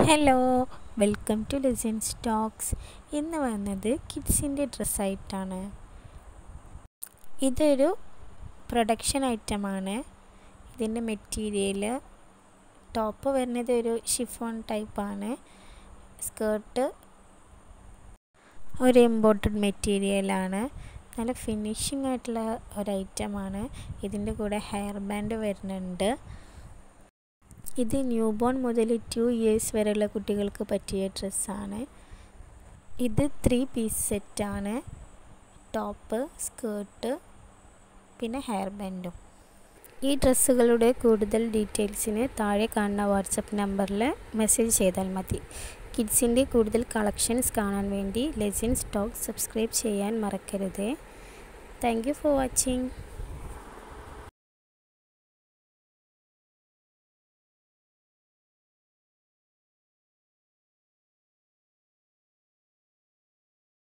hello welcome to legend stocks ഇന്ന് വന്നത് കിഡ്സിൻ്റെ ഡ്രസ്സായിട്ടാണ് ഇതൊരു പ്രൊഡക്ഷൻ ഐറ്റമാണ് ഇതിൻ്റെ മെറ്റീരിയൽ ടോപ്പ് വരുന്നത് ഒരു ഷിഫോൺ ടൈപ്പാണ് സ്കേർട്ട് ഒരു ഇമ്പോർട്ടഡ് മെറ്റീരിയലാണ് നല്ല ഫിനിഷിംഗ് ആയിട്ടുള്ള ഒരു ഐറ്റമാണ് ഇതിൻ്റെ കൂടെ ഹെയർ ബാൻഡ് വരുന്നുണ്ട് ഇത് ന്യൂ ബോൺ മുതൽ ടു ഇയേഴ്സ് വരെയുള്ള കുട്ടികൾക്ക് പറ്റിയ ഡ്രസ്സാണ് ഇത് ത്രീ പീസ് സെറ്റാണ് ടോപ്പ് സ്കേർട്ട് പിന്നെ ഹെയർ ബാൻഡും ഈ ഡ്രസ്സുകളുടെ കൂടുതൽ ഡീറ്റെയിൽസിന് താഴെ കാണുന്ന വാട്സപ്പ് നമ്പറിൽ മെസ്സേജ് ചെയ്താൽ മതി കിഡ്സിൻ്റെ കൂടുതൽ കളക്ഷൻസ് കാണാൻ വേണ്ടി ലെജൻ സ്റ്റോക്ക് സബ്സ്ക്രൈബ് ചെയ്യാൻ മറക്കരുത് താങ്ക് യു ഫോർ വാച്ചിങ്